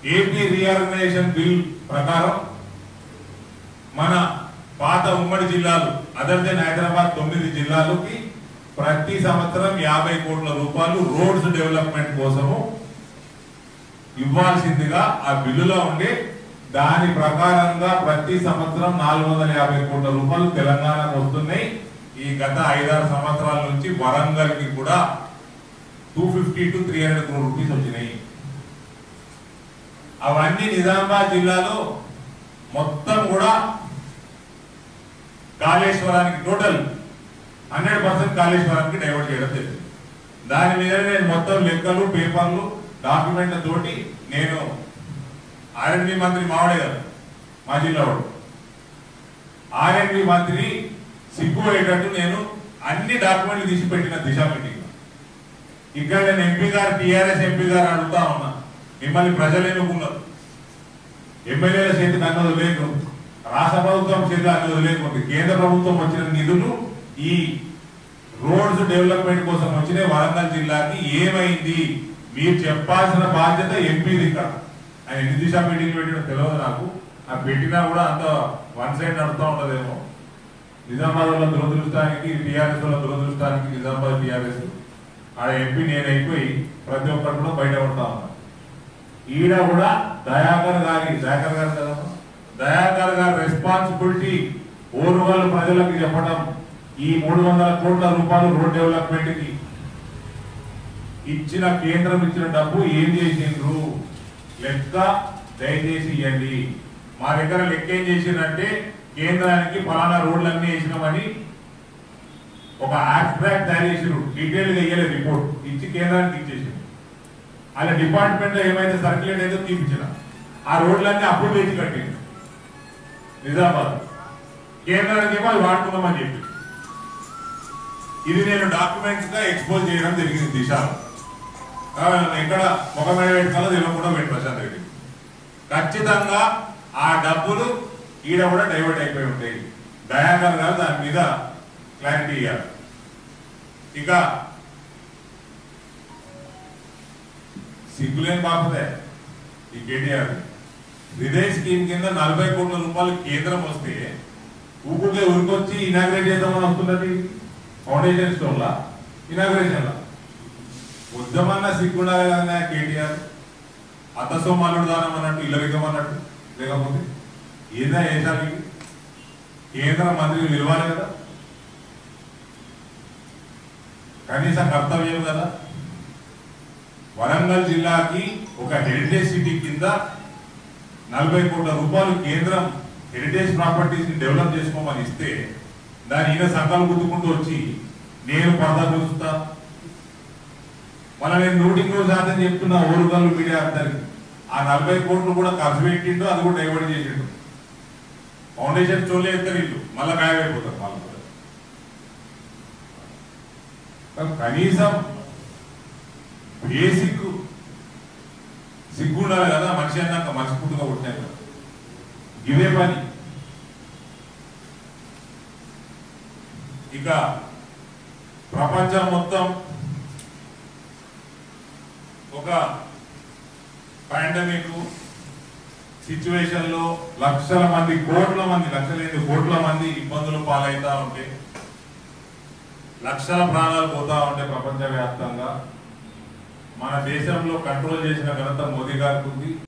AP reorganisation bill ప్రకారం మన పాత ఉమ్మడి జిల్లాలు అదర్ దెన్ హైదరాబాద్ తొమ్మిది జిల్లాలకి ప్రతి సంవత్సరం యాభై కోట్ల రూపాయలు రోడ్స్ డెవలప్మెంట్ కోసము ఇవ్వాల్సిందిగా ఆ బిల్లులో ఉండి దాని ప్రకారంగా ప్రతి సంవత్సరం నాలుగు వందల యాభై కోట్ల రూపాయలు తెలంగాణకు వస్తున్నాయి ఈ గత ఐదారు సంవత్సరాల నుంచి వరంగల్ కి కూడా two fifty to three hundred crore rupees వచ్చినాయి అవన్నీ నిజామాబాద్ జిల్లాలో మొత్తం కూడా కాళేశ్వరానికి టోటల్ హండ్రెడ్ పర్సెంట్ కాళేశ్వరానికి డైవర్ట్ చేయడం జరిగింది దాని మీద నేను మొత్తం లెక్కలు పేపర్లు డాక్యుమెంట్ల తోటి నేను ఆర్ఎండ్బి మంత్రి మావడే గారు మా జిల్లా వాడు ఆర్ఎండ్బి మంత్రి సిగ్గుపోయేటట్టు నేను అన్ని డాక్యుమెంట్లు తీసి పెట్టిన దిశ మీటింగ్ ఇక్కడ నేను ఎంపీ గారు టిఆర్ఎస్ ఎంపీ గారు అడుగుతా ఉన్నా మిమ్మల్ని ప్రజలు ఎన్నుకున్నారు ఎమ్మెల్యేల చేతికి అన్నది లేదు రాష్ట్ర ప్రభుత్వం చేతికి అన్నది లేకుంది కేంద్ర ప్రభుత్వం వచ్చిన నిధులు ఈ రోడ్స్ డెవలప్మెంట్ కోసం వచ్చిన వరంగల్ జిల్లాకి ఏమైంది మీరు చెప్పాల్సిన బాధ్యత ఎంపీది ఇక్కడ ఆయన ఎన్ని దిశ మీటింగ్ పెట్టినో తెలియదు నాకు ఆ పెట్టినా కూడా అంత వన్ సైడ్ నడుస్తూ ఉండదేమో నిజామాబాద్ వాళ్ళ దురదృష్టానికి టీఆర్ఎస్ వాళ్ళ దురదృష్టానికి నిజామాబాద్ టీఆర్ఎస్ ఆ ఎంపీ నేను అయిపోయి ప్రతి ఒక్కరు కూడా బయట పడతా ఉన్నా ఈడ కూడా దయాకర్ గారి దయాకర్ గారు కదా దయాకర్ గారి రెస్పాన్సిబిలిటీ ఓరుగల్లు ప్రజలకు చెప్పడం ఈ మూడు వందల కోట్ల రూపాయలు రోడ్ డెవలప్మెంట్ కి ఇచ్చిన కేంద్రం ఇచ్చిన డబ్బు ఏం చేసిండ్రు లెక్క దయచేసి ఇవ్వండి మా దగ్గర లెక్క ఏం చేసిందంటే కేంద్రానికి ఫలానా రోడ్లన్నీ వేసినామని ఒక ఆబ్స్ట్రాక్ట్ తయారు చేసిరు డీటెయిల్ గా ఇయ్యలేదు రిపోర్ట్ ఇచ్చి కేంద్రానికి ఇచ్చేసిండు అలా డిపార్ట్మెంట్ లో ఏమైతే సర్క్యులేట్ అయితే తీపించిన ఆ రోడ్లన్నీ అప్పుడు తెచ్చి కట్టింది నిజామాబాద్ కేంద్రానికి ఏమో అది వాడుకున్నామని చెప్పి ఇది నేను డాక్యుమెంట్స్ గా ఎక్స్పోజ్ చేయడం జరిగింది దిశ ఎక్కడ ముఖం మీద పెట్టుకోవాలో తెలియకుండా పెట్టి ప్రశాంత్ రెడ్డి ఖచ్చితంగా ఆ డబ్బులు ఈడ కూడా డైవర్ట్ అయిపోయి ఉంటాయి దయాకర్ గారు దాని మీద క్లారిటీ ఇవ్వాలి ఇక సిగ్గులేని బాపదే ఈ కేటీఆర్ హృదయ స్కీమ్ కింద నలభై కోట్ల రూపాయలు కేంద్రం వస్తే ఊపుకే ఊరికొచ్చి ఇనాగ్రేట్ చేద్దామని వస్తున్నది ఫౌండేషన్ స్టోర్ లా ఇనాగ్రేషన్ లా ఉద్యమన్న సిగ్గుండాలి కదా కేటీఆర్ అతసోం అల్లుడు దానం అన్నట్టు ఇళ్ళ అన్నట్టు లేకపోతే ఏదా వేసాలి కేంద్ర మంత్రి నిలవాలి కదా కనీస కర్తవ్యం కదా వరంగల్ జిల్లాకి ఒక హెరిటేజ్ సిటీ కింద నలభై కోట్ల రూపాయలు కేంద్రం హెరిటేజ్ ప్రాపర్టీస్ ని డెవలప్ చేసుకోమని ఇస్తే దాని ఈయన సంకల్పం గుర్తుకుంటూ వచ్చి నేను పరదా చూస్తా మన నేను నూటికి నూరు శాతం చెప్తున్నా ఓరుగల్లు మీడియా అందరికి ఆ నలభై కోట్లు కూడా ఖర్చు పెట్టిండు అది కూడా డైవర్ట్ చేసిండు ఫౌండేషన్ స్టోర్లే ఎత్తారు ఇల్లు మళ్ళీ గాయమైపోతారు వాళ్ళు కూడా కానీ కనీసం బేసిక్ సిగ్గు ఉండాలి కదా మనిషి అన్నాక మనిషి పుట్టుగా పుట్టినాక ఇవే పని ఇక ప్రపంచం మొత్తం ఒక పాండమిక్ సిచ్యువేషన్ లో లక్షల మంది కోట్ల మంది లక్షలేని కోట్ల మంది ఇబ్బందులు పాలవుతా ఉంటే లక్షల ప్రాణాలు పోతా ఉంటే ప్రపంచ వ్యాప్తంగా మన దేశంలో కంట్రోల్ చేసిన ఘనత మోదీ గారికి ఉంది